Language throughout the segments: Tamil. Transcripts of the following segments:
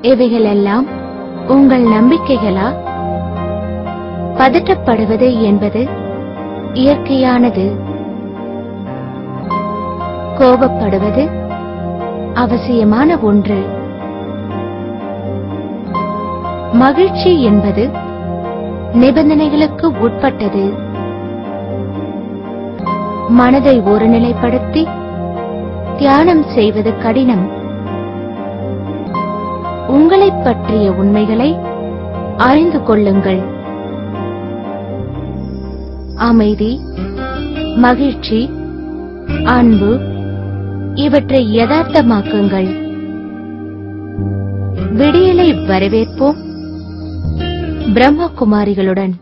இவைகளெல்லாம் உங்கள் நம்பிக்கைகளா பதட்டப்படுவது என்பது இயற்கையானது கோபப்படுவது அவசியமான ஒன்று மகிழ்ச்சி என்பது நிபந்தனைகளுக்கு உட்பட்டது மனதை ஒருநிலைப்படுத்தி தியானம் செய்வது கடினம் உங்களைப் பற்றிய உண்மைகளை அறிந்து கொள்ளுங்கள் அமைதி மகிழ்ச்சி அன்பு இவற்றை யதார்த்தமாக்குங்கள் விடியலை வரவேற்போம் பிரம்மகுமாரிகளுடன்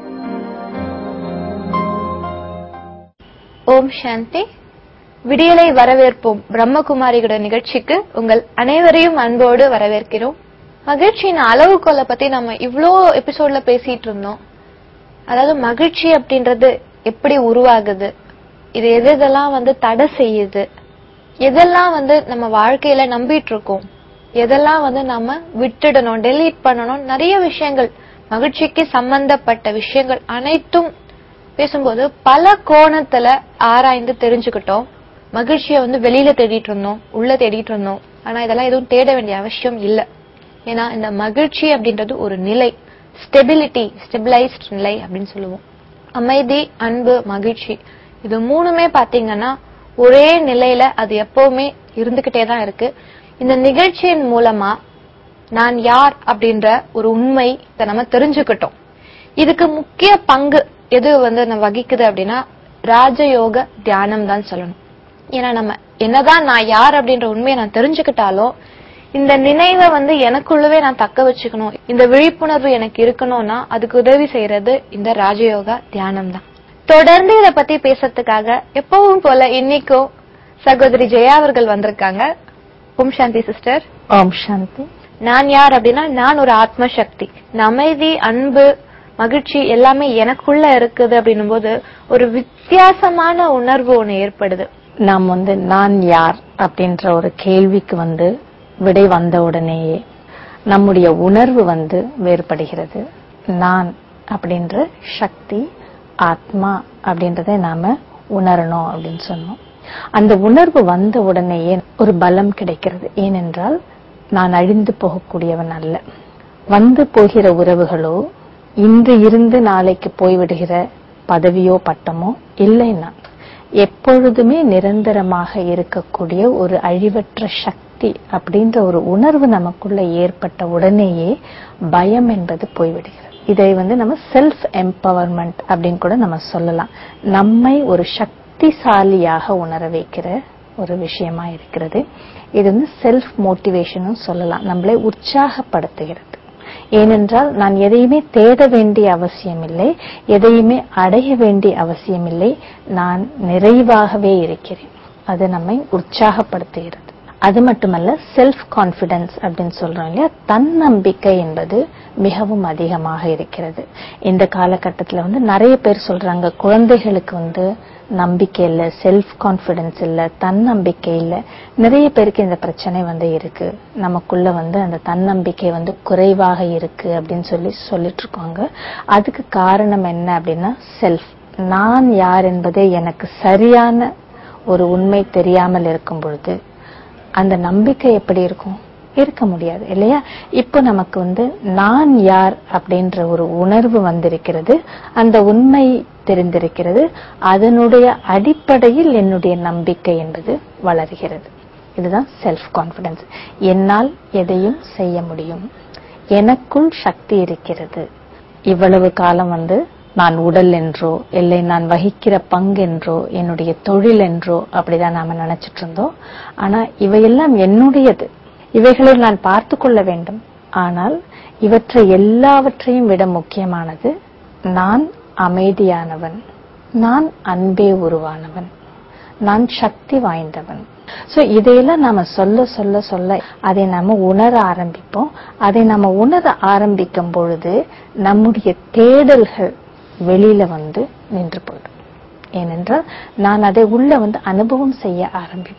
ஓம் சாந்தி விடியலை வரவேற்போம் பிரம்மகுமாரிகளுடன் நிகழ்ச்சிக்கு உங்கள் அனைவரையும் அன்போடு வரவேற்கிறோம் மகிழ்ச்சியின் அளவுகோலை பத்தி நம்ம இவ்ளோ எபிசோட்ல பேசிட்டு இருந்தோம் அதாவது மகிழ்ச்சி அப்படின்றது எப்படி உருவாகுது இது எது எதெல்லாம் வந்து தடை செய்யுது எதெல்லாம் வந்து நம்ம வாழ்க்கையில நம்பிட்டு இருக்கோம் எதெல்லாம் வந்து நம்ம விட்டுடணும் டெலீட் பண்ணணும் நிறைய விஷயங்கள் மகிழ்ச்சிக்கு சம்பந்தப்பட்ட விஷயங்கள் அனைத்தும் பேசும்போது பல கோணத்துல ஆராய்ந்து தெரிஞ்சுக்கிட்டோம் மகிழ்ச்சியை வந்து வெளியில தேடிட்டு இருந்தோம் உள்ள தேடிட்டு இருந்தோம் ஆனா இதெல்லாம் எதுவும் தேட வேண்டிய அவசியம் இல்ல ஏன்னா இந்த மகிழ்ச்சி அப்படின்றது ஒரு நிலை ஸ்டெபிலிட்டி ஸ்டெபிளைஸ்ட் நிலை அப்படின்னு சொல்லுவோம் அமைதி அன்பு மகிழ்ச்சி இது மூணுமே பாத்தீங்கன்னா ஒரே நிலையில அது எப்பவுமே இருந்துகிட்டே தான் இருக்கு இந்த நிகழ்ச்சியின் மூலமா நான் யார் அப்படின்ற ஒரு உண்மை இதை நம்ம தெரிஞ்சுக்கிட்டோம் இதுக்கு முக்கிய பங்கு எது வந்து நம்ம வகிக்குது அப்படின்னா ராஜயோக தியானம் தான் சொல்லணும் ஏன்னா நம்ம என்னதான் நான் யார் அப்படின்ற உண்மையை நான் தெரிஞ்சுக்கிட்டாலும் இந்த நினைவை வந்து எனக்குள்ளவே நான் தக்க வச்சுக்கணும் இந்த விழிப்புணர்வு எனக்கு இருக்கணும்னா அதுக்கு உதவி செய்யறது இந்த ராஜயோகா தியானம் தான் தொடர்ந்து இத பத்தி பேசுறதுக்காக எப்பவும் போல இன்னைக்கும் சகோதரி ஜெயா அவர்கள் வந்திருக்காங்க ஓம் சாந்தி சிஸ்டர் ஓம் சாந்தி நான் யார் அப்படின்னா நான் ஒரு ஆத்ம சக்தி இந்த அமைதி அன்பு மகிழ்ச்சி எல்லாமே எனக்குள்ள இருக்குது அப்படின்னும் போது ஒரு வித்தியாசமான உணர்வு ஒண்ணு ஏற்படுது நாம் வந்து நான் யார் அப்படின்ற ஒரு கேள்விக்கு வந்து விடை வந்த உடனேயே நம்முடைய உணர்வு வந்து வேறுபடுகிறது நான் அப்படின்ற சக்தி ஆத்மா அப்படின்றத நாம உணரணும் அப்படின்னு சொன்னோம் அந்த உணர்வு வந்த உடனேயே ஒரு பலம் கிடைக்கிறது ஏனென்றால் நான் அழிந்து போகக்கூடியவன் அல்ல வந்து போகிற உறவுகளோ இன்று இருந்து நாளைக்கு போய்விடுகிற பதவியோ பட்டமோ இல்லை நான் எப்பொழுதுமே நிரந்தரமாக இருக்கக்கூடிய ஒரு அழிவற்ற சக்தி அப்படின்ற ஒரு உணர்வு நமக்குள்ள ஏற்பட்ட உடனேயே பயம் என்பது போய்விடுகிறது இதை வந்து நம்ம செல்ஃப் எம்பவர்மெண்ட் அப்படின்னு கூட நம்ம சொல்லலாம் நம்மை ஒரு சக்திசாலியாக உணர வைக்கிற ஒரு விஷயமா இருக்கிறது இது வந்து செல்ஃப் மோட்டிவேஷனும் சொல்லலாம் நம்மளை உற்சாகப்படுத்துகிறது ஏனென்றால் நான் எதையுமே தேட வேண்டிய அவசியமில்லை எதையுமே அடைய வேண்டிய அவசியமில்லை நான் நிறைவாகவே இருக்கிறேன் அது நம்மை உற்சாகப்படுத்துகிறது அது மட்டுமல்ல செல்ஃப் கான்பிடன்ஸ் அப்படின்னு சொல்றோம் இல்லையா தன்னம்பிக்கை என்பது மிகவும் அதிகமாக இருக்கிறது இந்த காலகட்டத்தில் வந்து நிறைய பேர் சொல்றாங்க குழந்தைகளுக்கு வந்து நம்பிக்கை இல்ல செல்ஃப் கான்பிடன்ஸ் இல்ல தன்னம்பிக்கை இல்ல நிறைய பேருக்கு இந்த பிரச்சனை வந்து இருக்கு நமக்குள்ள வந்து அந்த தன்னம்பிக்கை வந்து குறைவாக இருக்கு அப்படின்னு சொல்லி சொல்லிட்டு இருக்காங்க அதுக்கு காரணம் என்ன அப்படின்னா செல்ஃப் நான் யார் என்பதே எனக்கு சரியான ஒரு உண்மை தெரியாமல் இருக்கும் பொழுது அந்த நம்பிக்கை எப்படி இருக்கும் இருக்க முடியாது இல்லையா இப்போ நமக்கு வந்து நான் யார் அப்படின்ற ஒரு உணர்வு வந்திருக்கிறது அந்த உண்மை தெரிந்திருக்கிறது அதனுடைய அடிப்படையில் என்னுடைய நம்பிக்கை என்பது வளர்கிறது இதுதான் செல்ஃப் கான்பிடன்ஸ் என்னால் எதையும் செய்ய முடியும் எனக்குள் சக்தி இருக்கிறது இவ்வளவு காலம் வந்து நான் உடல் என்றோ இல்லை நான் வகிக்கிற பங்கு என்றோ என்னுடைய தொழில் என்றோ அப்படிதான் நாம நினைச்சிட்டு இருந்தோம் ஆனா இவையெல்லாம் என்னுடையது இவைகளை நான் பார்த்து கொள்ள வேண்டும் ஆனால் இவற்றை எல்லாவற்றையும் விட முக்கியமானது நான் அமைதியானவன் நான் அன்பே உருவானவன் நான் சக்தி வாய்ந்தவன் சோ இதையெல்லாம் நாம சொல்ல சொல்ல சொல்ல அதை நாம உணர ஆரம்பிப்போம் அதை நாம உணர ஆரம்பிக்கும் பொழுது நம்முடைய தேடல்கள் வெளியில வந்து நின்று போயிடும் ஏனென்றால் நான் அதை உள்ள வந்து அனுபவம் செய்ய ஆரம்பிப்பேன்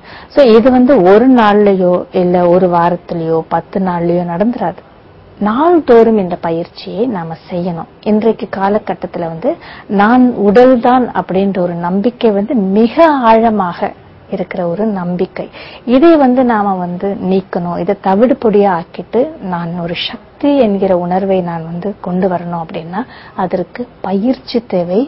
சோ இது வந்து ஒரு நாள்லயோ இல்ல ஒரு வாரத்திலயோ பத்து நாள்லயோ நடந்துராது நாள்தோறும் இந்த பயிற்சியை நாம செய்யணும் இன்றைக்கு காலகட்டத்துல வந்து நான் உடல்தான் அப்படின்ற ஒரு நம்பிக்கை வந்து மிக ஆழமாக இருக்கிற ஒரு நம்பிக்கை இதை வந்து நாம வந்து நீக்கணும் இதை தவிடு பொடியா ஆக்கிட்டு நான் ஒரு சக்தி என்கிற உணர்வை நான் வந்து கொண்டு வரணும் அப்படின்னா அதற்கு பயிற்சி தேவை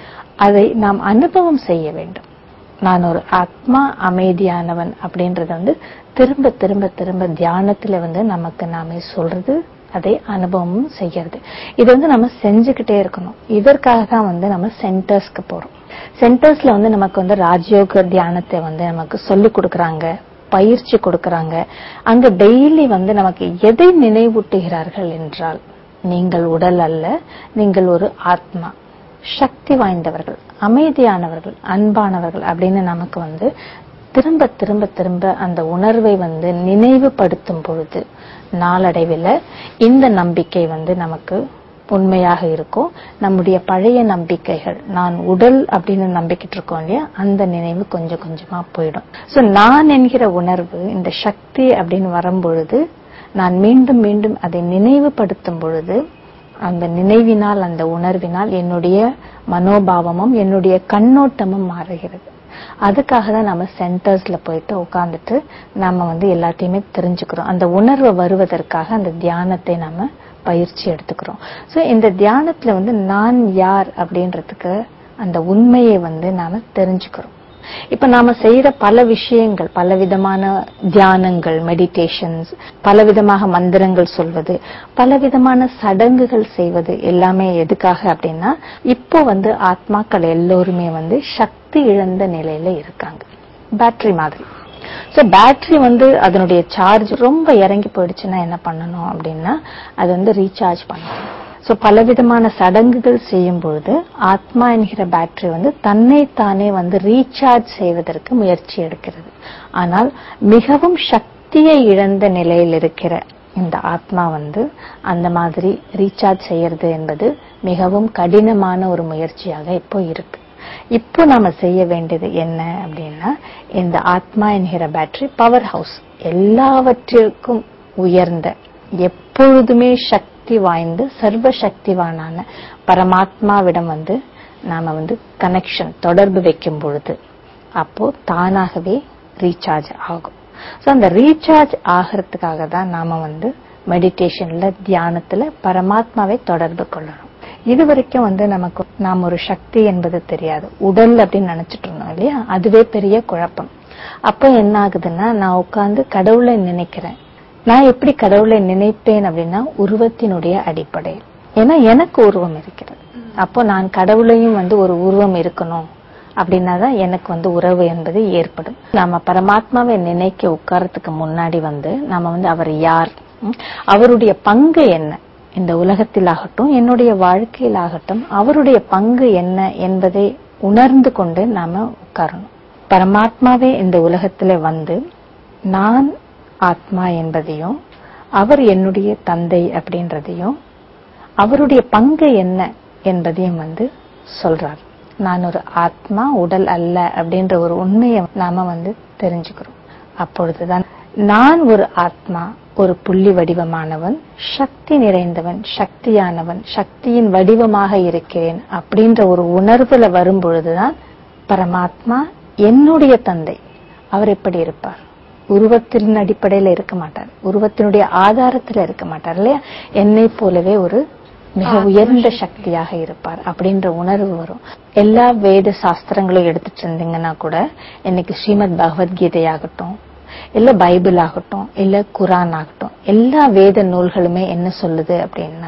அதை நாம் அனுபவம் செய்ய வேண்டும் நான் ஒரு ஆத்மா அமைதியானவன் அப்படின்றத வந்து திரும்ப திரும்ப திரும்ப தியானத்துல வந்து நமக்கு நாமே சொல்றது அதை அனுபவமும் செய்யறது இது வந்து நம்ம செஞ்சுக்கிட்டே இருக்கணும் இதற்காக தான் வந்து நம்ம சென்டர்ஸ்க்கு போறோம் சென்டர்ஸ்ல வந்து நமக்கு வந்து ராஜயோக தியானத்தை வந்து நமக்கு சொல்லி கொடுக்கறாங்க பயிற்சி கொடுக்கறாங்க அங்க டெய்லி வந்து நமக்கு எதை நினைவூட்டுகிறார்கள் என்றால் நீங்கள் உடல் அல்ல நீங்கள் ஒரு ஆத்மா சக்தி வாய்ந்தவர்கள் அமைதியானவர்கள் அன்பானவர்கள் அப்படின்னு நமக்கு வந்து திரும்ப திரும்ப திரும்ப அந்த உணர்வை வந்து நினைவுபடுத்தும் பொழுது நாளடைவில் இந்த நம்பிக்கை வந்து நமக்கு உண்மையாக இருக்கும் நம்முடைய பழைய நம்பிக்கைகள் நான் உடல் அப்படின்னு நம்பிக்கிட்டு இருக்கோம் இல்லையா அந்த நினைவு கொஞ்சம் கொஞ்சமா போயிடும் சோ நான் என்கிற உணர்வு இந்த சக்தி அப்படின்னு வரும்பொழுது நான் மீண்டும் மீண்டும் அதை நினைவுபடுத்தும் பொழுது அந்த நினைவினால் அந்த உணர்வினால் என்னுடைய மனோபாவமும் என்னுடைய கண்ணோட்டமும் மாறுகிறது அதுக்காக தான் நம்ம சென்டர்ஸ்ல போயிட்டு உட்கார்ந்துட்டு நம்ம வந்து எல்லாத்தையுமே தெரிஞ்சுக்கிறோம் அந்த உணர்வு வருவதற்காக அந்த தியானத்தை நாம பயிற்சி எடுத்துக்கிறோம் சோ இந்த தியானத்துல வந்து நான் யார் அப்படின்றதுக்கு அந்த உண்மையை வந்து நாம தெரிஞ்சுக்கிறோம் இப்ப நாம செய்யற பல விஷயங்கள் பல விதமான தியானங்கள் மெடிடேஷன்ஸ் பலவிதமாக மந்திரங்கள் சொல்வது பலவிதமான சடங்குகள் செய்வது எல்லாமே எதுக்காக அப்படின்னா இப்போ வந்து ஆத்மாக்கள் எல்லோருமே வந்து சக்தி இழந்த நிலையில இருக்காங்க பேட்டரி மாதிரி சோ பேட்டரி வந்து அதனுடைய சார்ஜ் ரொம்ப இறங்கி போயிடுச்சுன்னா என்ன பண்ணணும் அப்படின்னா அது வந்து ரீசார்ஜ் பண்ணணும் சோ பலவிதமான சடங்குகள் செய்யும் பொழுது ஆத்மா என்கிற பேட்டரி வந்து தன்னைத்தானே வந்து ரீசார்ஜ் செய்வதற்கு முயற்சி எடுக்கிறது ஆனால் மிகவும் சக்தியை இழந்த நிலையில் இருக்கிற இந்த ஆத்மா வந்து அந்த மாதிரி ரீசார்ஜ் செய்யறது என்பது மிகவும் கடினமான ஒரு முயற்சியாக இப்போ இருக்கு இப்போ நாம செய்ய வேண்டியது என்ன அப்படின்னா இந்த ஆத்மா என்கிற பேட்டரி பவர் ஹவுஸ் எல்லாவற்றிற்கும் உயர்ந்த எப்பொழுதுமே சக்தி வாய்ந்த சர்வ சக்திவானான பரமாத்மாவிடம் வந்து நாம வந்து கனெக்ஷன் தொடர்பு வைக்கும் பொழுது அப்போ தானாகவே ரீசார்ஜ் ஆகும் சோ அந்த ரீசார்ஜ் ஆகிறதுக்காக தான் நாம வந்து மெடிடேஷன்ல தியானத்துல பரமாத்மாவை தொடர்பு கொள்ளணும் இது வரைக்கும் வந்து நமக்கு நாம் ஒரு சக்தி என்பது தெரியாது உடல் அப்படின்னு நினைச்சிட்டு இருந்தோம் இல்லையா அதுவே பெரிய குழப்பம் அப்ப என்ன ஆகுதுன்னா நான் உட்கார்ந்து கடவுளை நினைக்கிறேன் நான் எப்படி கடவுளை நினைப்பேன் அப்படின்னா உருவத்தினுடைய அடிப்படையில் ஏன்னா எனக்கு உருவம் இருக்கிறது அப்போ நான் கடவுளையும் வந்து ஒரு உருவம் இருக்கணும் அப்படின்னா தான் எனக்கு வந்து உறவு என்பது ஏற்படும் நாம பரமாத்மாவை நினைக்க உட்கார்றதுக்கு முன்னாடி வந்து நாம வந்து அவர் யார் ம், அவருடைய பங்கு என்ன இந்த உலகத்திலாகட்டும் என்னுடைய வாழ்க்கையிலாகட்டும் அவருடைய பங்கு என்ன என்பதை உணர்ந்து கொண்டு நாம உட்காரணும் பரமாத்மாவே இந்த உலகத்துல வந்து நான் ஆத்மா என்பதையும் அவர் என்னுடைய தந்தை அப்படின்றதையும் அவருடைய பங்கு என்ன என்பதையும் வந்து சொல்றார் நான் ஒரு ஆத்மா உடல் அல்ல அப்படின்ற ஒரு உண்மையை நாம வந்து தெரிஞ்சுக்கிறோம் அப்பொழுதுதான் நான் ஒரு ஆத்மா ஒரு புள்ளி வடிவமானவன் சக்தி நிறைந்தவன் சக்தியானவன் சக்தியின் வடிவமாக இருக்கிறேன் அப்படின்ற ஒரு உணர்வுல வரும் பொழுதுதான் பரமாத்மா என்னுடைய தந்தை அவர் எப்படி இருப்பார் உருவத்தின் அடிப்படையில இருக்க மாட்டார் உருவத்தினுடைய ஆதாரத்துல இருக்க மாட்டார் இல்லையா என்னை போலவே ஒரு மிக உயர்ந்த சக்தியாக இருப்பார் அப்படின்ற உணர்வு வரும் எல்லா வேத சாஸ்திரங்களும் எடுத்துட்டு இருந்தீங்கன்னா கூட இன்னைக்கு ஸ்ரீமத் பகவத்கீதையாகட்டும் இல்ல பைபிள் ஆகட்டும் இல்ல குரான் ஆகட்டும் எல்லா வேத நூல்களுமே என்ன சொல்லுது அப்படின்னா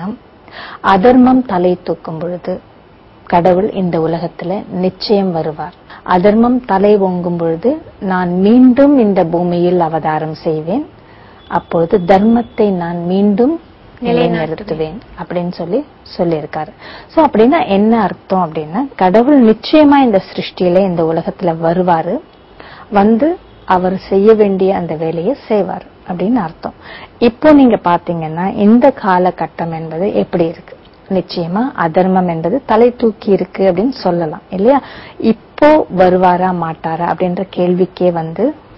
அதர்மம் தலை தூக்கும் பொழுது கடவுள் இந்த உலகத்துல நிச்சயம் வருவார் அதர்மம் தலை ஓங்கும் பொழுது நான் மீண்டும் இந்த பூமியில் அவதாரம் செய்வேன் அப்பொழுது தர்மத்தை நான் மீண்டும் நிலைநிறுத்துவேன் அப்படின்னு சொல்லி சொல்லியிருக்காரு சோ அப்படின்னா என்ன அர்த்தம் அப்படின்னா கடவுள் நிச்சயமா இந்த சிருஷ்டியில இந்த உலகத்துல வருவாரு வந்து அவர் செய்ய வேண்டிய அந்த வேலையை செய்வார் அப்படின்னு அர்த்தம் இப்போ நீங்க பாத்தீங்கன்னா இந்த காலகட்டம் என்பது எப்படி இருக்கு நிச்சயமா அதர்மம் என்பது தலை தூக்கி இருக்கு அப்படின்னு சொல்லலாம் இல்லையா இப்போ வருவாரா மாட்டாரா அப்படின்ற கேள்விக்கே வந்து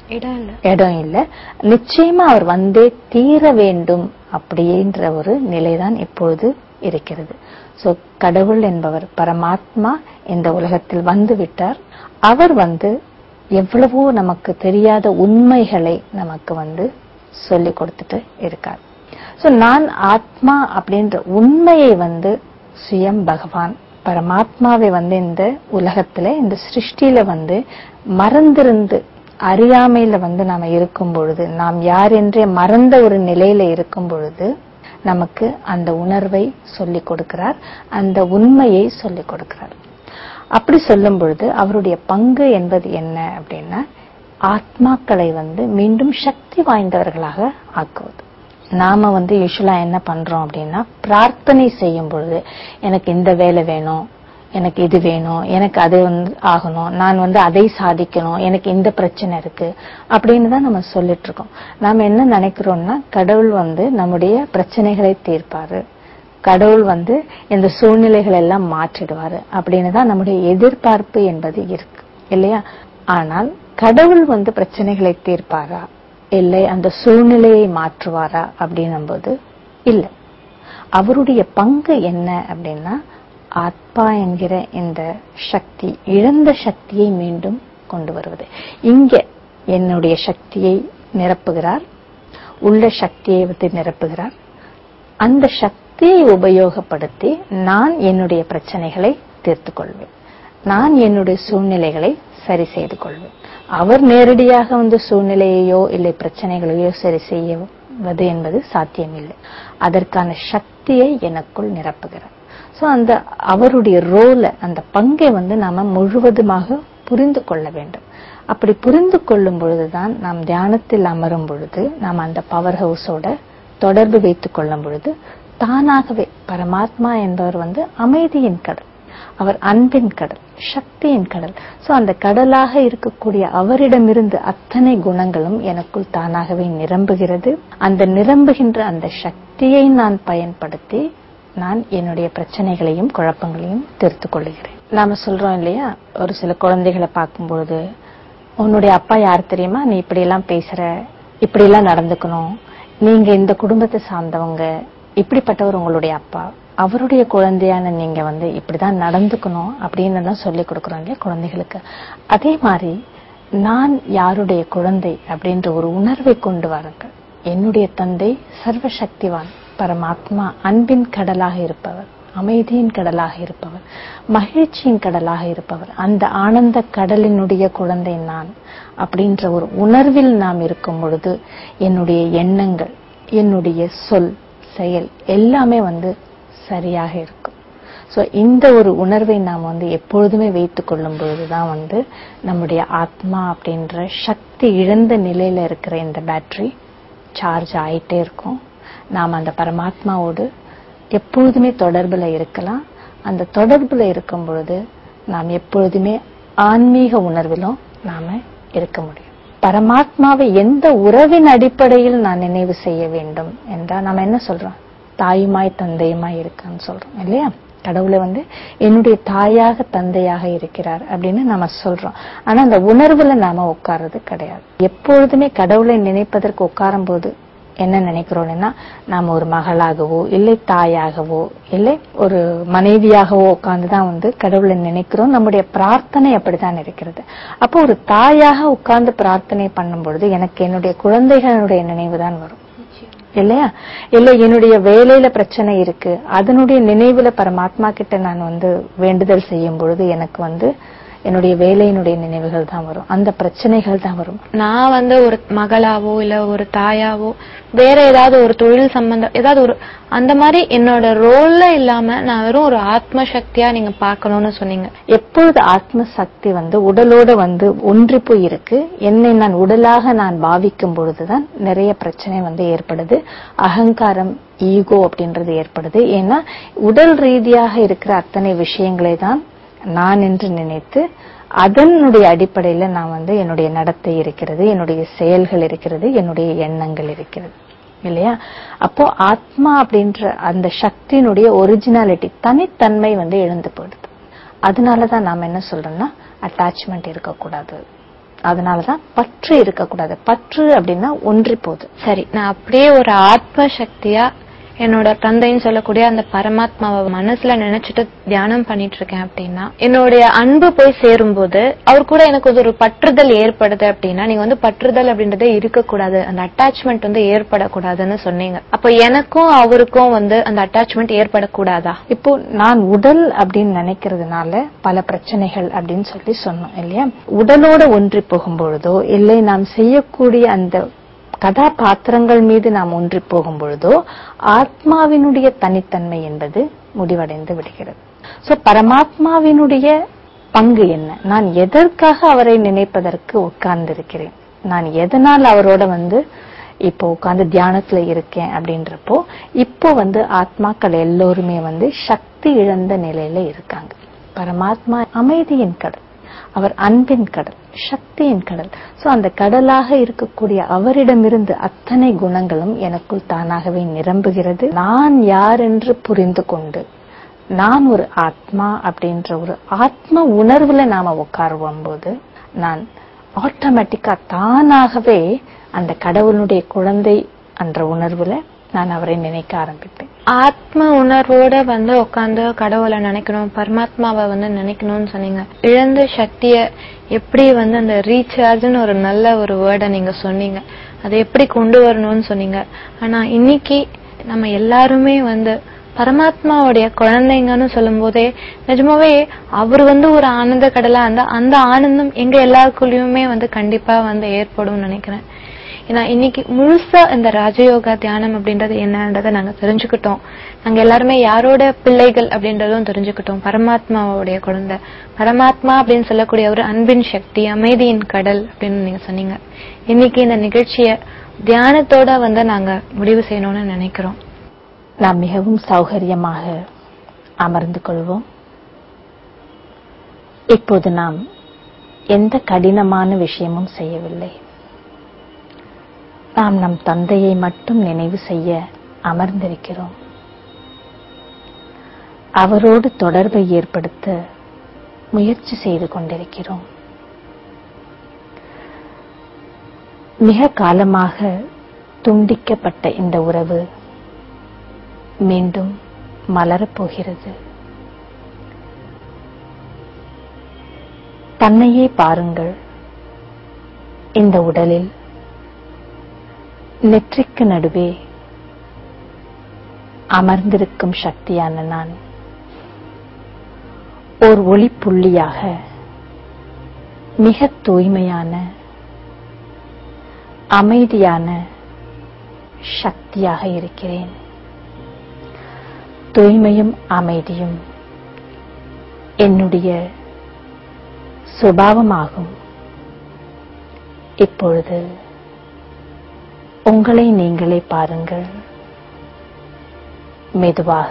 இடம் இல்ல இடம் இல்ல நிச்சயமா அவர் வந்தே தீர வேண்டும் அப்படின்ற ஒரு நிலைதான் இப்பொழுது இருக்கிறது சோ கடவுள் என்பவர் பரமாத்மா இந்த உலகத்தில் வந்து விட்டார் அவர் வந்து எவ்வளவோ நமக்கு தெரியாத உண்மைகளை நமக்கு வந்து சொல்லி கொடுத்துட்டு இருக்கார் சோ நான் ஆத்மா அப்படின்ற உண்மையை வந்து சுயம் பகவான் பரமாத்மாவை வந்து இந்த உலகத்துல இந்த சிருஷ்டியில வந்து மறந்திருந்து அறியாமையில வந்து நாம இருக்கும் பொழுது நாம் யார் என்றே மறந்த ஒரு நிலையில இருக்கும் பொழுது நமக்கு அந்த உணர்வை சொல்லிக் கொடுக்கிறார் அந்த உண்மையை சொல்லிக் கொடுக்கிறார் அப்படி சொல்லும் பொழுது அவருடைய பங்கு என்பது என்ன அப்படின்னா ஆத்மாக்களை வந்து மீண்டும் சக்தி வாய்ந்தவர்களாக ஆக்குவது நாம வந்து யூஸ்வலா என்ன பண்றோம் அப்படின்னா பிரார்த்தனை செய்யும் பொழுது எனக்கு இந்த வேலை வேணும் எனக்கு இது வேணும் எனக்கு அது வந்து ஆகணும் நான் வந்து அதை சாதிக்கணும் எனக்கு இந்த பிரச்சனை இருக்கு அப்படின்னு தான் நம்ம சொல்லிட்டு இருக்கோம் நாம என்ன நினைக்கிறோம்னா கடவுள் வந்து நம்முடைய பிரச்சனைகளை தீர்ப்பாரு கடவுள் வந்து இந்த சூழ்நிலைகள் எல்லாம் மாற்றிடுவாரு அப்படின்னு தான் நம்முடைய எதிர்பார்ப்பு என்பது இருக்கு இல்லையா ஆனால் கடவுள் வந்து பிரச்சனைகளை தீர்ப்பாரா இல்லை அந்த சூழ்நிலையை மாற்றுவாரா அப்படின்னும் போது இல்லை அவருடைய பங்கு என்ன அப்படின்னா ஆத்மா என்கிற இந்த சக்தி இழந்த சக்தியை மீண்டும் கொண்டு வருவது இங்க என்னுடைய சக்தியை நிரப்புகிறார் உள்ள சக்தியை வந்து நிரப்புகிறார் அந்த சக்தியை உபயோகப்படுத்தி நான் என்னுடைய பிரச்சனைகளை தீர்த்துக் கொள்வேன் நான் என்னுடைய சூழ்நிலைகளை சரி செய்து கொள்வேன் அவர் நேரடியாக வந்து சூழ்நிலையையோ இல்லை பிரச்சனைகளையோ சரி செய்வது என்பது சாத்தியமில்லை அதற்கான சக்தியை எனக்குள் நிரப்புகிறார் சோ அந்த அவருடைய ரோல அந்த பங்கை வந்து நாம முழுவதுமாக புரிந்து கொள்ள வேண்டும் அப்படி புரிந்து கொள்ளும் பொழுதுதான் நாம் தியானத்தில் அமரும் பொழுது நாம் அந்த பவர் ஹவுஸோட தொடர்பு வைத்துக் கொள்ளும் பொழுது தானாகவே பரமாத்மா என்பவர் வந்து அமைதியின் கடல் அவர் அன்பின் கடல் சக்தியின் கடல் சோ அந்த கடலாக இருக்கக்கூடிய அவரிடமிருந்து அத்தனை குணங்களும் எனக்குள் தானாகவே நிரம்புகிறது அந்த நிரம்புகின்ற அந்த சக்தியை நான் பயன்படுத்தி நான் என்னுடைய பிரச்சனைகளையும் குழப்பங்களையும் தீர்த்து கொள்கிறேன் நாம சொல்றோம் இல்லையா ஒரு சில குழந்தைகளை பார்க்கும்பொழுது உன்னுடைய அப்பா யார் தெரியுமா நீ இப்படி எல்லாம் பேசுற இப்படி எல்லாம் நடந்துக்கணும் நீங்க இந்த குடும்பத்தை சார்ந்தவங்க இப்படிப்பட்டவர் உங்களுடைய அப்பா அவருடைய குழந்தையான நீங்க வந்து இப்படிதான் நடந்துக்கணும் அப்படின்னு எல்லாம் சொல்லி கொடுக்குறோம் இல்லையா குழந்தைகளுக்கு அதே மாதிரி நான் யாருடைய குழந்தை அப்படின்ற ஒரு உணர்வை கொண்டு வாருங்கள் என்னுடைய தந்தை சர்வசக்திவான் பரமாத்மா அன்பின் கடலாக இருப்பவர் அமைதியின் கடலாக இருப்பவர் மகிழ்ச்சியின் கடலாக இருப்பவர் அந்த ஆனந்த கடலினுடைய குழந்தை நான் அப்படின்ற ஒரு உணர்வில் நாம் இருக்கும் பொழுது என்னுடைய எண்ணங்கள் என்னுடைய சொல் செயல் எல்லாமே வந்து சரியாக இருக்கும் சோ இந்த ஒரு உணர்வை நாம் வந்து எப்பொழுதுமே வைத்துக் கொள்ளும் பொழுதுதான் வந்து நம்முடைய ஆத்மா அப்படின்ற சக்தி இழந்த நிலையில இருக்கிற இந்த பேட்டரி சார்ஜ் ஆயிட்டே இருக்கும் நாம் அந்த பரமாத்மாவோடு எப்பொழுதுமே தொடர்புல இருக்கலாம் அந்த தொடர்புல இருக்கும் பொழுது நாம் எப்பொழுதுமே ஆன்மீக உணர்விலும் நாம இருக்க முடியும் பரமாத்மாவை எந்த உறவின் அடிப்படையில் நான் நினைவு செய்ய வேண்டும் என்றால் நாம என்ன சொல்றோம் தாயுமாய் தந்தையுமாய் இருக்கான்னு சொல்றோம் இல்லையா கடவுளை வந்து என்னுடைய தாயாக தந்தையாக இருக்கிறார் அப்படின்னு நாம சொல்றோம் ஆனா அந்த உணர்வுல நாம உட்கார்றது கிடையாது எப்பொழுதுமே கடவுளை நினைப்பதற்கு உட்காரும் போது என்ன நினைக்கிறோம்னா நாம ஒரு மகளாகவோ இல்லை தாயாகவோ இல்லை ஒரு மனைவியாகவோ உட்கார்ந்துதான் வந்து கடவுளை நினைக்கிறோம் நம்முடைய பிரார்த்தனை அப்படித்தான் இருக்கிறது அப்போ ஒரு தாயாக உட்கார்ந்து பிரார்த்தனை பண்ணும் பொழுது எனக்கு என்னுடைய குழந்தைகளுடைய நினைவு தான் வரும் இல்லையா இல்ல என்னுடைய வேலையில பிரச்சனை இருக்கு அதனுடைய நினைவுல பரமாத்மா கிட்ட நான் வந்து வேண்டுதல் செய்யும் பொழுது எனக்கு வந்து என்னுடைய வேலையினுடைய நினைவுகள் தான் வரும் அந்த பிரச்சனைகள் தான் வரும் நான் வந்து ஒரு மகளாவோ இல்ல ஒரு தாயாவோ வேற ஏதாவது ஒரு தொழில் சம்பந்தம் ஏதாவது ஒரு அந்த மாதிரி என்னோட ரோல்ல இல்லாம நான் வெறும் ஒரு ஆத்ம சக்தியா நீங்க பார்க்கணும்னு சொன்னீங்க எப்பொழுது ஆத்ம சக்தி வந்து உடலோட வந்து ஒன்றி போய் இருக்கு என்னை நான் உடலாக நான் பாவிக்கும் பொழுதுதான் நிறைய பிரச்சனை வந்து ஏற்படுது அகங்காரம் ஈகோ அப்படின்றது ஏற்படுது ஏன்னா உடல் ரீதியாக இருக்கிற அத்தனை விஷயங்களை தான் நான் என்று நினைத்து அதனுடைய அடிப்படையில நான் வந்து என்னுடைய நடத்தை இருக்கிறது என்னுடைய செயல்கள் இருக்கிறது என்னுடைய எண்ணங்கள் இருக்கிறது இல்லையா அப்போ ஆத்மா அப்படின்ற அந்த சக்தியினுடைய ஒரிஜினாலிட்டி தனித்தன்மை வந்து எழுந்து போயிடுது அதனாலதான் நாம என்ன சொல்றோம்னா அட்டாச்மெண்ட் இருக்கக்கூடாது அதனாலதான் பற்று இருக்கக்கூடாது பற்று அப்படின்னா ஒன்றி போகுது சரி நான் அப்படியே ஒரு ஆத்ம சக்தியா என்னோட தந்தைன்னு சொல்லக்கூடிய அந்த பரமாத்மாவை மனசுல நினைச்சிட்டு தியானம் பண்ணிட்டு இருக்கேன் அப்படின்னா என்னுடைய அன்பு போய் சேரும்போது அவர் கூட எனக்கு ஒரு பற்றுதல் ஏற்படுது அப்படின்னா நீங்க வந்து பற்றுதல் அப்படின்றதே இருக்கக்கூடாது அந்த அட்டாச்மெண்ட் வந்து ஏற்படக்கூடாதுன்னு சொன்னீங்க அப்ப எனக்கும் அவருக்கும் வந்து அந்த அட்டாச்மெண்ட் ஏற்படக்கூடாதா இப்போ நான் உடல் அப்படின்னு நினைக்கிறதுனால பல பிரச்சனைகள் அப்படின்னு சொல்லி சொன்னோம் இல்லையா உடலோட ஒன்றி போகும் பொழுதோ இல்லை நாம் செய்யக்கூடிய அந்த கதாபாத்திரங்கள் மீது நாம் ஒன்றி போகும் பொழுதோ ஆத்மாவினுடைய தனித்தன்மை என்பது முடிவடைந்து விடுகிறது சோ பரமாத்மாவினுடைய பங்கு என்ன நான் எதற்காக அவரை நினைப்பதற்கு உட்கார்ந்திருக்கிறேன் நான் எதனால் அவரோட வந்து இப்போ உட்கார்ந்து தியானத்துல இருக்கேன் அப்படின்றப்போ இப்போ வந்து ஆத்மாக்கள் எல்லோருமே வந்து சக்தி இழந்த நிலையில இருக்காங்க பரமாத்மா அமைதியின் கடல் அவர் அன்பின் கடல் சக்தியின் கடல் சோ அந்த கடலாக இருக்கக்கூடிய அவரிடமிருந்து அத்தனை குணங்களும் எனக்குள் தானாகவே நிரம்புகிறது நான் யார் என்று புரிந்து கொண்டு நான் ஒரு ஆத்மா அப்படின்ற ஒரு ஆத்ம உணர்வுல நாம உட்காருவோம் போது நான் ஆட்டோமேட்டிக்கா தானாகவே அந்த கடவுளுடைய குழந்தை என்ற உணர்வுல நான் அவரை நினைக்க ஆரம்பிப்பேன் ஆத்ம உணர்வோட வந்து உட்காந்து கடவுளை நினைக்கணும் பரமாத்மாவை வந்து நினைக்கணும்னு சொன்னீங்க இழந்த சக்திய எப்படி வந்து அந்த ரீசார்ஜ்னு ஒரு நல்ல ஒரு வேர்டை நீங்க சொன்னீங்க அதை எப்படி கொண்டு வரணும்னு சொன்னீங்க ஆனா இன்னைக்கு நம்ம எல்லாருமே வந்து பரமாத்மாவுடைய குழந்தைங்கன்னு சொல்லும் போதே நிஜமாவே அவர் வந்து ஒரு ஆனந்த கடலா அந்த அந்த ஆனந்தம் எங்க எல்லாருக்குள்ளயுமே வந்து கண்டிப்பா வந்து ஏற்படும் நினைக்கிறேன் ஏன்னா இன்னைக்கு முழுசா இந்த ராஜயோகா தியானம் அப்படின்றது என்னன்றதை நாங்க தெரிஞ்சுக்கிட்டோம் நாங்க எல்லாருமே யாரோட பிள்ளைகள் அப்படின்றதும் தெரிஞ்சுக்கிட்டோம் பரமாத்மாவுடைய குழந்தை பரமாத்மா அப்படின்னு சொல்லக்கூடிய ஒரு அன்பின் சக்தி அமைதியின் கடல் அப்படின்னு நீங்க சொன்னீங்க இன்னைக்கு இந்த நிகழ்ச்சிய தியானத்தோட வந்து நாங்க முடிவு செய்யணும்னு நினைக்கிறோம் நாம் மிகவும் சௌகரியமாக அமர்ந்து கொள்வோம் இப்போது நாம் எந்த கடினமான விஷயமும் செய்யவில்லை நாம் நம் தந்தையை மட்டும் நினைவு செய்ய அமர்ந்திருக்கிறோம் அவரோடு தொடர்பை ஏற்படுத்த முயற்சி செய்து கொண்டிருக்கிறோம் மிக காலமாக துண்டிக்கப்பட்ட இந்த உறவு மீண்டும் மலரப்போகிறது தன்னையே பாருங்கள் இந்த உடலில் நெற்றிக்கு நடுவே அமர்ந்திருக்கும் சக்தியான நான் ஓர் ஒளிப்புள்ளியாக மிக தூய்மையான அமைதியான சக்தியாக இருக்கிறேன் தூய்மையும் அமைதியும் என்னுடைய சுபாவமாகும் இப்பொழுது உங்களை நீங்களே பாருங்கள் மெதுவாக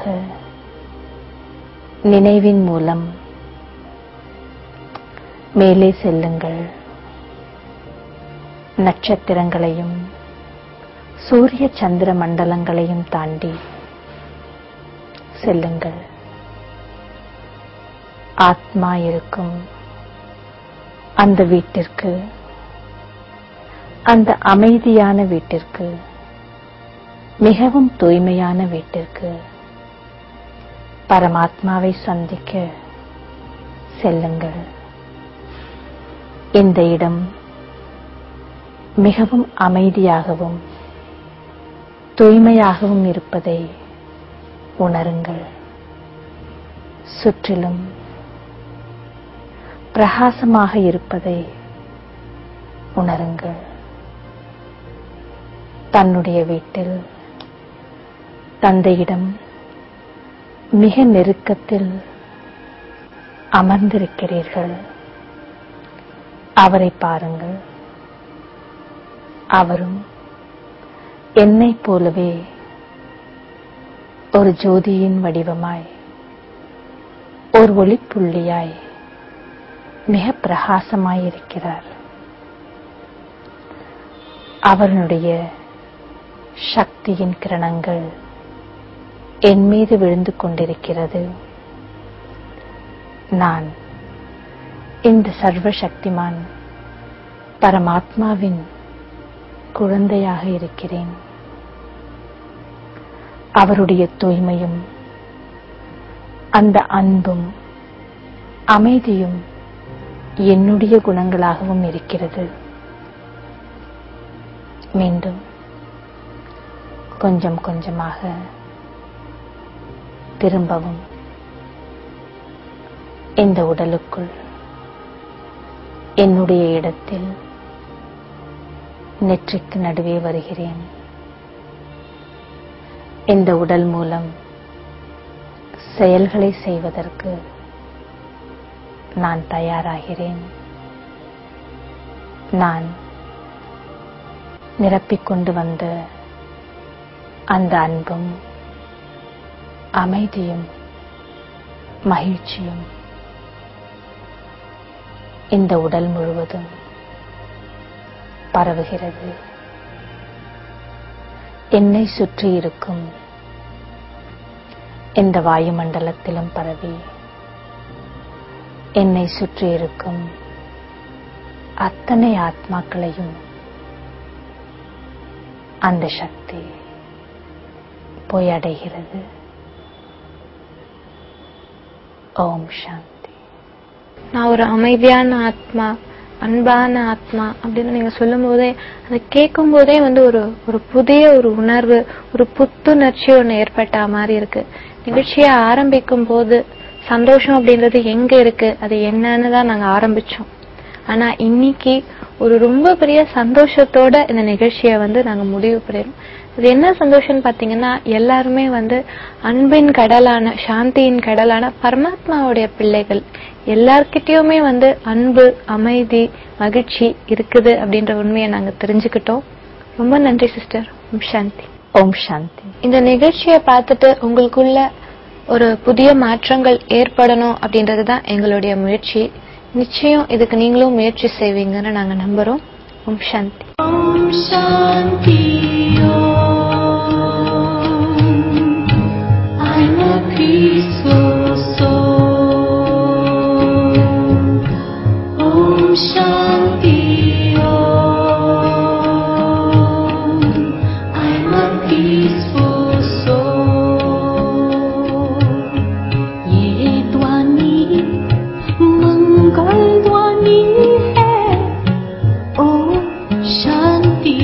நினைவின் மூலம் மேலே செல்லுங்கள் நட்சத்திரங்களையும் சூரிய சந்திர மண்டலங்களையும் தாண்டி செல்லுங்கள் ஆத்மா இருக்கும் அந்த வீட்டிற்கு அந்த அமைதியான வீட்டிற்கு மிகவும் தூய்மையான வீட்டிற்கு பரமாத்மாவை சந்திக்க செல்லுங்கள் இந்த இடம் மிகவும் அமைதியாகவும் தூய்மையாகவும் இருப்பதை உணருங்கள் சுற்றிலும் பிரகாசமாக இருப்பதை உணருங்கள் தன்னுடைய வீட்டில் தந்தையிடம் மிக நெருக்கத்தில் அமர்ந்திருக்கிறீர்கள் அவரை பாருங்கள் அவரும் என்னைப் போலவே ஒரு ஜோதியின் வடிவமாய் ஒரு ஒளிப்புள்ளியாய் மிக பிரகாசமாய் இருக்கிறார் அவனுடைய சக்தியின் கிரணங்கள் என் மீது விழுந்து கொண்டிருக்கிறது நான் இந்த சர்வ சக்திமான் பரமாத்மாவின் குழந்தையாக இருக்கிறேன் அவருடைய தூய்மையும் அந்த அன்பும் அமைதியும் என்னுடைய குணங்களாகவும் இருக்கிறது மீண்டும் கொஞ்சம் கொஞ்சமாக திரும்பவும் இந்த உடலுக்குள் என்னுடைய இடத்தில் நெற்றிக்கு நடுவே வருகிறேன் இந்த உடல் மூலம் செயல்களை செய்வதற்கு நான் தயாராகிறேன் நான் நிரப்பிக் கொண்டு வந்த அந்த அன்பும் அமைதியும் மகிழ்ச்சியும் இந்த உடல் முழுவதும் பரவுகிறது என்னை சுற்றி இருக்கும் இந்த வாயுமண்டலத்திலும் பரவி என்னை சுற்றி இருக்கும் அத்தனை ஆத்மாக்களையும் அந்த சக்தி போய் அடைகிறது ஓம் சாந்தி நான் ஒரு அமைதியான ஆத்மா அன்பான ஆத்மா அப்படின்னு நீங்க சொல்லும் போதே அதை கேட்கும் போதே வந்து ஒரு ஒரு புதிய ஒரு உணர்வு ஒரு புத்துணர்ச்சி ஒண்ணு ஏற்பட்ட மாதிரி இருக்கு நிகழ்ச்சியை ஆரம்பிக்கும் போது சந்தோஷம் அப்படின்றது எங்க இருக்கு அது என்னன்னு தான் நாங்க ஆரம்பிச்சோம் ஆனா இன்னைக்கு ஒரு ரொம்ப பெரிய சந்தோஷத்தோட இந்த நிகழ்ச்சியை வந்து நாங்க முடிவு பண்ணிடுறோம் இது என்ன சந்தோஷம்னு பாத்தீங்கன்னா எல்லாருமே வந்து அன்பின் கடலான சாந்தியின் கடலான பரமாத்மாவுடைய பிள்ளைகள் எல்லார்கிட்டயுமே வந்து அன்பு அமைதி மகிழ்ச்சி இருக்குது அப்படின்ற உண்மையை நாங்க தெரிஞ்சுக்கிட்டோம் ரொம்ப நன்றி சிஸ்டர் சாந்தி ஓம் சாந்தி இந்த நிகழ்ச்சியை பார்த்துட்டு உங்களுக்குள்ள ஒரு புதிய மாற்றங்கள் ஏற்படணும் அப்படின்றது தான் எங்களுடைய முயற்சி நிச்சயம் இதுக்கு நீங்களும் முயற்சி செய்வீங்கன்னு நாங்க நம்புறோம் ஓம் சாந்தி Om Shanti Om. I'm a peaceful soul. Om Shanti Om. I'm a peaceful soul. ये ध्वनि मंगल ध्वनि है ओम शांति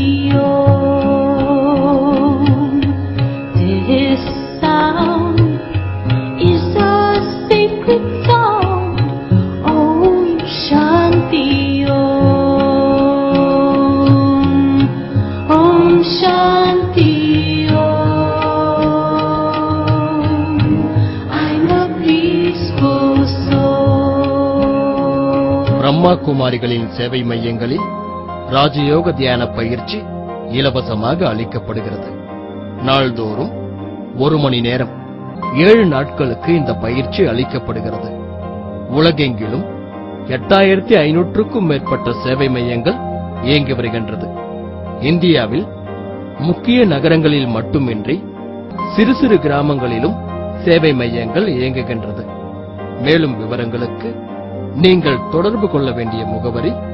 ओम This sound is a sacred sound Om Shanti Om Om Shanti Om I'm a peaceful soul Brahma குமாரிகளின் சேவை மையங்களில் ராஜயோக தியான பயிற்சி இலவசமாக அளிக்கப்படுகிறது நாள்தோறும் ஒரு மணி நேரம் ஏழு நாட்களுக்கு இந்த பயிற்சி அளிக்கப்படுகிறது உலகெங்கிலும் எட்டாயிரத்தி ஐநூற்றுக்கும் மேற்பட்ட சேவை மையங்கள் இயங்கி வருகின்றது இந்தியாவில் முக்கிய நகரங்களில் மட்டுமின்றி சிறு சிறு கிராமங்களிலும் சேவை மையங்கள் இயங்குகின்றது மேலும் விவரங்களுக்கு நீங்கள் தொடர்பு கொள்ள வேண்டிய முகவரி